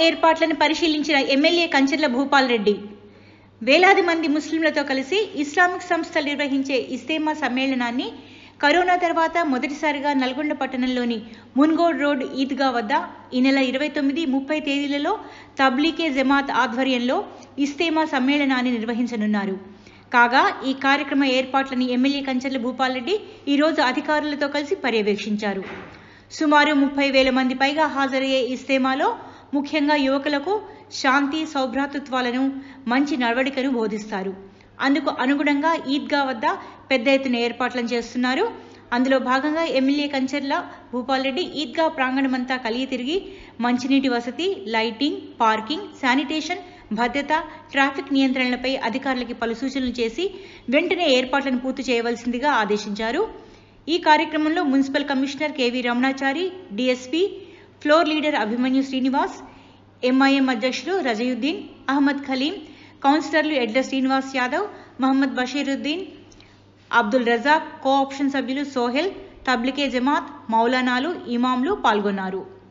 ఏర్పాట్లను పరిశీలించిన ఎమ్మెల్యే కంచర్ల భూపాల్ రెడ్డి వేలాది మంది ముస్లింలతో కలిసి ఇస్లామిక్ సంస్థలు నిర్వహించే ఇస్తేమా సమ్మేళనాన్ని కరోనా తర్వాత మొదటిసారిగా నల్గొండ పట్టణంలోని మున్గోడ్ రోడ్ ఈద్గా వద్ద ఈ నెల ఇరవై తొమ్మిది ముప్పై తేదీలలో తబ్లీకే జమాత్ ఆధ్వర్యంలో ఇస్తేమా సమ్మేళనాన్ని నిర్వహించనున్నారు కాగా ఈ కార్యక్రమ ఏర్పాట్లను ఎమ్మెల్యే కంచర్ల భూపాల్ రెడ్డి ఈరోజు అధికారులతో కలిసి పర్యవేక్షించారు సుమారు ముప్పై వేల మంది పైగా హాజరయ్యే ఇస్తేమాలో ముఖ్యంగా యువకులకు శాంతి సౌభ్రాతృత్వాలను మంచి నడవడికను బోధిస్తారు అందుకు అనుగుణంగా ఈద్గా వద్ద పెద్ద ఎత్తున ఏర్పాట్లను చేస్తున్నారు అందులో భాగంగా ఎమ్మెల్యే కంచర్ల భూపాల్ రెడ్డి ఈద్గా ప్రాంగణమంతా కలిగి తిరిగి మంచినీటి వసతి లైటింగ్ పార్కింగ్ శానిటేషన్ భద్రత ట్రాఫిక్ నియంత్రణలపై అధికారులకి పలు సూచనలు చేసి వెంటనే ఏర్పాట్లను పూర్తి చేయవలసిందిగా ఆదేశించారు ఈ కార్యక్రమంలో municipal commissioner K V Ramanachari DSP floor leader Abhimanyu Srinivas MIM అధ్యక్షులు రజయుద్దీన్ అహ్మద్ ఖలీం కౌన్సిలర్లు ఎడ్ల శ్రీనివాస్ యాదవ్ మహమ్మద్ బషీరుద్దీన్ అబ్దుల్ రజాక్ కో ఆప్షన్ సభ్యులు సోహెల్ తబ్లికే జమాత్ మౌలానాలు ఇమాంలు పాల్గొన్నారు